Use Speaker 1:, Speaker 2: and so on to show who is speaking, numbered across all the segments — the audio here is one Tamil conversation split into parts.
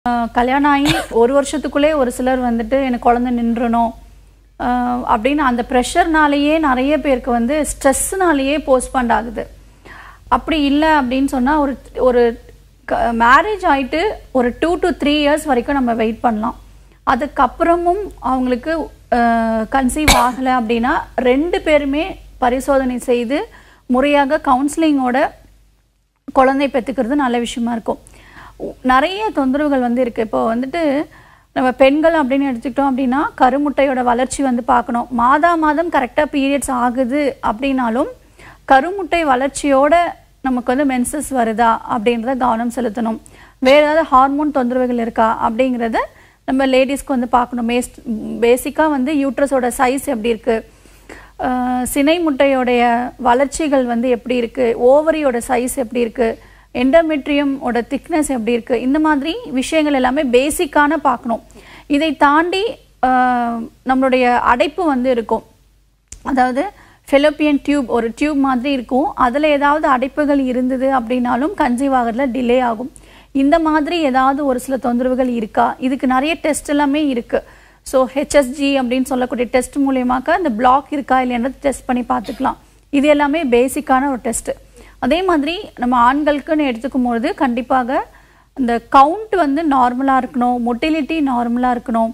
Speaker 1: ஆஹ் கல்யாணம் ஆகி ஒரு வருஷத்துக்குள்ளே ஒரு சிலர் வந்துட்டு எனக்கு குழந்தை நின்றணும் ஆஹ் அப்படின்னு அந்த ப்ரெஷர்னாலேயே நிறைய பேருக்கு வந்து ஸ்ட்ரெஸ்னாலேயே போஸ்ட்பாண்ட் ஆகுது அப்படி இல்லை அப்படின்னு சொன்னால் ஒரு ஒரு மேரேஜ் ஆயிட்டு ஒரு டூ டு த்ரீ இயர்ஸ் வரைக்கும் நம்ம வெயிட் பண்ணலாம் அதுக்கப்புறமும் அவங்களுக்கு கன்சீவ் ஆகலை அப்படின்னா ரெண்டு பேருமே பரிசோதனை செய்து முறையாக கவுன்சிலிங்கோட குழந்தை பெற்றுக்கிறது நல்ல விஷயமா இருக்கும் உ- நிறைய தொந்தரவுகள் வந்து இருக்குது இப்போ வந்துட்டு நம்ம பெண்கள் அப்படின்னு எடுத்துக்கிட்டோம் அப்படின்னா கருமுட்டையோட வளர்ச்சி வந்து பார்க்கணும் மாதா மாதம் கரெக்டாக பீரியட்ஸ் ஆகுது அப்படின்னாலும் கருமுட்டை வளர்ச்சியோட நமக்கு வந்து மென்சஸ் வருதா அப்படின்றத கவனம் செலுத்தணும் வேறு ஏதாவது ஹார்மோன் தொந்தரவுகள் இருக்கா அப்படிங்கிறத நம்ம லேடிஸ்க்கு வந்து பார்க்கணும் மேஸ் பேசிக்காக வந்து யூட்ரஸோட சைஸ் எப்படி இருக்குது ஆஹ் சினை முட்டையோடைய வளர்ச்சிகள் வந்து எப்படி இருக்கு ஓவரியோட சைஸ் எப்படி இருக்கு எண்டோமெட்ரியம் ஓட திக்னஸ் எப்படி இருக்கு இந்த மாதிரி விஷயங்கள் எல்லாமே பேசிக்கான பார்க்கணும் இதை தாண்டி ஆஹ் நம்மளுடைய அடைப்பு வந்து இருக்கும் அதாவது ஃபெலோப்பியன் டியூப் ஒரு டியூப் மாதிரி இருக்கும் அதில் ஏதாவது அடைப்புகள் இருந்தது அப்படின்னாலும் கன்சீவ் ஆகிறதுல டிலே ஆகும் இந்த மாதிரி ஏதாவது ஒரு சில தொந்தரவுகள் இருக்கா இதுக்கு நிறைய டெஸ்ட் எல்லாமே இருக்குது ஸோ ஹெச்எஸ்ஜி அப்படின்னு சொல்லக்கூடிய டெஸ்ட் மூலியமாக்க அந்த பிளாக் இருக்கா இல்லைன்றது டெஸ்ட் பண்ணி பார்த்துக்கலாம் இது எல்லாமே பேசிக்கான ஒரு டெஸ்ட்டு அதே மாதிரி நம்ம ஆண்களுக்குன்னு எடுத்துக்கும் பொழுது கண்டிப்பாக இந்த கவுண்ட் வந்து நார்மலாக இருக்கணும் மொட்டிலிட்டி நார்மலாக இருக்கணும்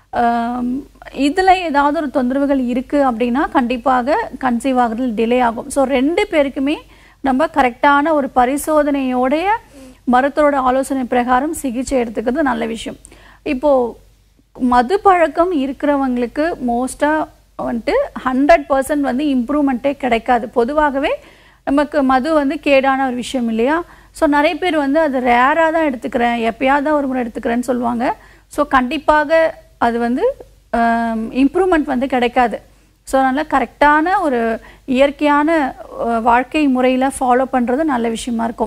Speaker 1: இதில் ஏதாவது ஒரு தொந்தரவுகள் இருக்குது அப்படின்னா கண்டிப்பாக கன்சீவ் ஆகிறதுல டிலே ஆகும் ஸோ ரெண்டு பேருக்குமே நம்ம கரெக்டான ஒரு பரிசோதனையோடைய மருத்துவரோட ஆலோசனை பிரகாரம் சிகிச்சை எடுத்துக்கிறது நல்ல விஷயம் இப்போது மது பழக்கம் இருக்கிறவங்களுக்கு மோஸ்ட்டாக வந்துட்டு ஹண்ட்ரட் பர்சன்ட் வந்து இம்ப்ரூவ்மெண்ட்டே கிடைக்காது பொதுவாகவே நமக்கு மது வந்து கேடான ஒரு விஷயம் இல்லையா ஸோ நிறைய பேர் வந்து அது ரேராக தான் எடுத்துக்கிறேன் எப்பயாவது தான் ஒரு முறை எடுத்துக்கிறேன்னு சொல்லுவாங்க ஸோ கண்டிப்பாக அது வந்து இம்ப்ரூவ்மெண்ட் வந்து கிடைக்காது ஸோ அதனால் கரெக்டான ஒரு இயற்கையான அஹ், வாழ்க்கை முறையில் ஃபாலோ பண்ணுறது நல்ல விஷயமா இருக்கும்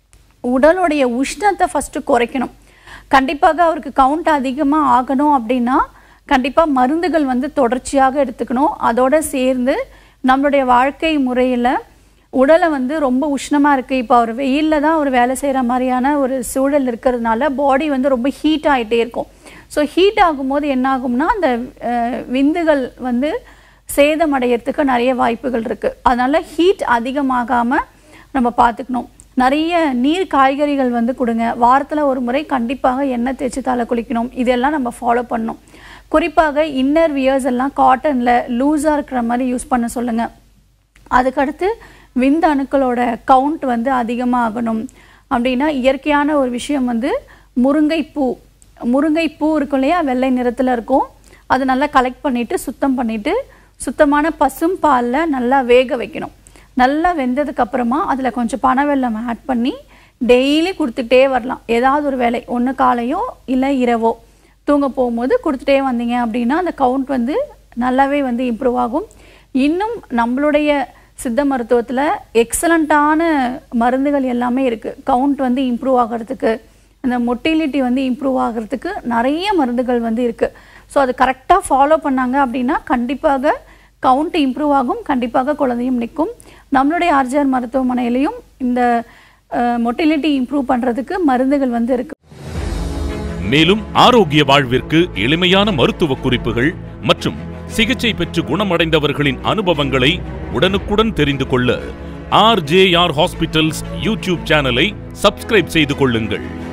Speaker 1: உடலுடைய உஷ்ணத்தை ஃபஸ்ட்டு குறைக்கணும் கண்டிப்பாக அவருக்கு கவுண்ட் அதிகமாக ஆகணும் அப்படின்னா கண்டிப்பாக மருந்துகள் வந்து தொடர்ச்சியாக எடுத்துக்கணும் அதோட சேர்ந்து நம்மளுடைய வாழ்க்கை முறையில் உடலை வந்து ரொம்ப உஷ்ணமாக இருக்குது இப்போ அவர் வெயிலில் தான் அவர் வேலை செய்கிற மாதிரியான ஒரு சூழல் இருக்கிறதுனால பாடி வந்து ரொம்ப ஹீட் ஆகிட்டே இருக்கும் ஸோ ஹீட் ஆகும்போது என்ன ஆகும்னா அந்த அஹ், விந்துகள் வந்து சேதமடையறதுக்கு நிறைய வாய்ப்புகள் இருக்குது அதனால் ஹீட் அதிகமாகாமல் நம்ம பார்த்துக்கணும் நிறைய நீர் காய்கறிகள் வந்து கொடுங்க வாரத்தில் ஒரு முறை கண்டிப்பாக எண்ணெய் தேய்ச்சி தலை குளிக்கணும் இதெல்லாம் நம்ம ஃபாலோ பண்ணணும் குறிப்பாக இன்னர் வியர்ஸ் எல்லாம் காட்டனில் லூஸாக இருக்கிற மாதிரி யூஸ் பண்ண சொல்லுங்கள் அதுக்கடுத்து விந்து அணுக்களோட கவுண்ட் வந்து அதிகமாகணும் அப்படின்னா இயற்கையான ஒரு விஷயம் வந்து முருங்கைப்பூ முருங்கைப்பூ இருக்கும் இல்லையா வெள்ளை நிறத்தில் இருக்கும் அது நல்லா கலெக்ட் பண்ணிவிட்டு சுத்தம் பண்ணிவிட்டு சுத்தமான பசும் பாலில் நல்லா வேக வைக்கணும் நல்லா வெந்ததுக்கு அப்புறமா அதில் கொஞ்சம் பனவெல்லம் ஆட் பண்ணி டெய்லி கொடுத்துட்டே வரலாம் ஏதாவது ஒரு வேலை ஒன்று காலையோ இல்லை இரவோ தூங்க போகும்போது கொடுத்துட்டே வந்தீங்க அப்படின்னா அந்த கவுண்ட் வந்து நல்லாவே வந்து இம்ப்ரூவ் ஆகும் இன்னும் நம்மளுடைய சித்த மருத்துவத்தில் எக்ஸலண்ட்டான மருந்துகள் எல்லாமே இருக்குது கவுண்ட் வந்து இம்ப்ரூவ் ஆகிறதுக்கு அந்த மொட்டிலிட்டி வந்து இம்ப்ரூவ் ஆகிறதுக்கு நிறைய மருந்துகள் வந்து இருக்குது ஸோ அது கரெக்டாக ஃபாலோ பண்ணாங்க அப்படின்னா கண்டிப்பாக கவுண்ட் இம்ப்ரூவ் ஆகும் கண்டிப்பாக குழந்தையும் நிற்கும் நம்மளுடைய ஆர்ஜிஆர் மருத்துவமனையிலையும் இந்த மொட்டிலிட்டி இம்ப்ரூவ் பண்ணுறதுக்கு மருந்துகள் வந்து இருக்குது
Speaker 2: மேலும் ஆரோக்கிய வாழ்விற்கு எளிமையான மருத்துவ குறிப்புகள் மற்றும் சிகிச்சை பெற்று குணமடைந்தவர்களின் அனுபவங்களை உடனுக்குடன் தெரிந்து கொள்ள ஆர்ஜேஆர் ஹாஸ்பிட்டல்ஸ் யூடியூப் சேனலை சப்ஸ்கிரைப் செய்து கொள்ளுங்கள்